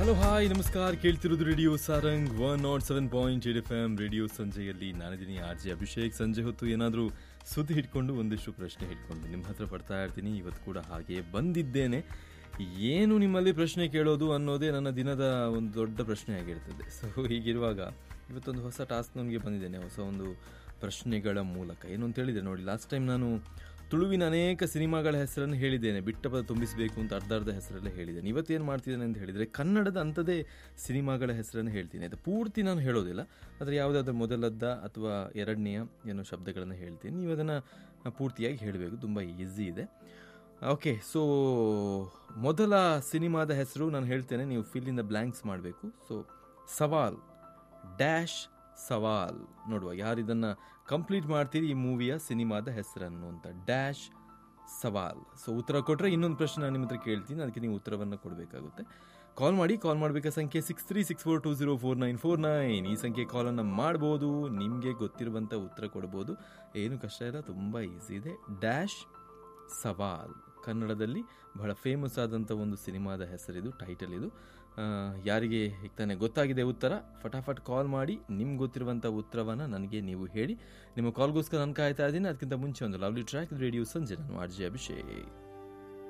hello hi ನಮಸ್ಕಾರ ಕೇಳ್ತಿರೋದು radio Sarang one naught seven point eight F M radio ಸಂಜೆಯಲ್ಲಿ ನಾನಿದ್ದೀನಿ ಆರ್ ಜೆ ಅಭಿಷೇಕ್ ಸಂಜೆ ಹೊತ್ತು ಏನಾದರೂ ಸುದ್ದಿ ಹಿಡ್ಕೊಂಡು ಒಂದಿಷ್ಟು ಪ್ರಶ್ನೆ ಹಿಡ್ಕೊಂಡು ನಿಮ್ಮ ಹತ್ರ ಪಡ್ತಾ ಇರ್ತೀನಿ ಇವತ್ತು ಕೂಡ ಹಾಗೆ ಬಂದಿದ್ದೇನೆ ಏನು ನಿಮ್ಮಲ್ಲಿ ಪ್ರಶ್ನೆ ಕೇಳೋದು ಅನ್ನೋದೇ ನನ್ನ ದಿನದ ಒಂದು ದೊಡ್ಡ ಪ್ರಶ್ನೆ ಆಗಿರ್ತದೆ ಸೊ ಹೀಗಿರುವಾಗ ಇವತ್ತೊಂದು ಹೊಸ ಟಾಸ್ಕ್ ನನಗೆ ಬಂದಿದ್ದೇನೆ ಹೊಸ ಒಂದು ಪ್ರಶ್ನೆಗಳ ಮೂಲಕ ಏನು ಅಂತ ಹೇಳಿದೆ ನೋಡಿ ಲಾಸ್ಟ್ ಟೈಮ್ ನಾನು ತುಳುವಿನ ಅನೇಕ ಸಿನಿಮಾಗಳ ಹೆಸರನ್ನು ಹೇಳಿದ್ದೇನೆ ಬಿಟ್ಟ ಪದ ತುಂಬಿಸಬೇಕು ಅಂತ ಅರ್ಧ ಅರ್ಧ ಹೆಸರಲ್ಲೇ ಹೇಳಿದ್ದೇನೆ ಇವತ್ತೇನು ಮಾಡ್ತಿದ್ದೇನೆ ಅಂತ ಹೇಳಿದರೆ ಕನ್ನಡದ ಅಂಥದ್ದೇ ಸಿನಿಮಾಗಳ ಹೆಸರನ್ನು ಹೇಳ್ತೀನಿ ಅದು ಪೂರ್ತಿ ನಾನು ಹೇಳೋದಿಲ್ಲ ಆದರೆ ಯಾವುದಾದ್ರೂ ಮೊದಲದ್ದ ಅಥವಾ ಎರಡನೆಯ ಏನೋ ಶಬ್ದಗಳನ್ನು ಹೇಳ್ತೀನಿ ನೀವು ಅದನ್ನು ಪೂರ್ತಿಯಾಗಿ ಹೇಳಬೇಕು ತುಂಬ ಈಸಿ ಇದೆ ಓಕೆ ಸೊ ಮೊದಲ ಸಿನಿಮಾದ ಹೆಸರು ನಾನು ಹೇಳ್ತೇನೆ ನೀವು ಫಿಲ್ ಇನ್ ದ ಬ್ಲ್ಯಾಂಕ್ಸ್ ಮಾಡಬೇಕು ಸೊ ಸವಾಲ್ ಡ್ಯಾಶ್ ಸವಾಲ್ ನೋಡುವ ಯಾರು ಇದನ್ನು ಕಂಪ್ಲೀಟ್ ಮಾಡ್ತೀರಿ ಈ ಮೂವಿಯ ಸಿನಿಮಾದ ಹೆಸರನ್ನು ಅಂತ ಡ್ಯಾಶ್ ಸವಾಲ್ ಸೊ ಉತ್ತರ ಕೊಟ್ಟರೆ ಇನ್ನೊಂದು ಪ್ರಶ್ನೆ ನಾನು ನಿಮ್ಮ ಹತ್ರ ಕೇಳ್ತೀನಿ ಅದಕ್ಕೆ ನೀವು ಉತ್ತರವನ್ನು ಕೊಡಬೇಕಾಗುತ್ತೆ ಕಾಲ್ ಮಾಡಿ ಕಾಲ್ ಮಾಡಬೇಕಾದ ಸಂಖ್ಯೆ six three six four two zero four nine four nine ಈ ಸಂಖ್ಯೆ ಕಾಲನ್ನು ಮಾಡ್ಬೋದು ನಿಮಗೆ ಗೊತ್ತಿರುವಂಥ ಉತ್ತರ ಕೊಡ್ಬೋದು ಏನು ಕಷ್ಟ ಇಲ್ಲ ತುಂಬ ಈಸಿ ಇದೆ ಡ್ಯಾಶ್ ಸವಾಲ್ ಕನ್ನಡದಲ್ಲಿ ಬಹಳ ಫೇಮಸ್ ಆದಂಥ ಒಂದು ಸಿನಿಮಾದ ಹೆಸರಿದು ಟೈಟಲ್ ಇದು ಆ, ಯಾರಿಗೆ ಈಗ ತಾನೇ ಗೊತ್ತಾಗಿದೆ ಉತ್ತರ ಫಟಾಫಟ್ ಕಾಲ್ ಮಾಡಿ ನಿಮ್ಗೆ ಗೊತ್ತಿರುವಂಥ ಉತ್ತರವನ್ನು ನನಗೆ ನೀವು ಹೇಳಿ ನಿಮ್ಮ ಕಾಲ್ಗೋಸ್ಕರ ನಾನು ಕಾಯ್ತಾ ಇದ್ದೀನಿ ಅದಕ್ಕಿಂತ ಮುಂಚೆ ಒಂದು ಲವ್ಲಿ ಟ್ರ್ಯಾಕ್ ರೇಡಿಯೋ ಸಂಜೆ ನಾನು ಆರ್ ಜೆ ಅಭಿಷೇಕ್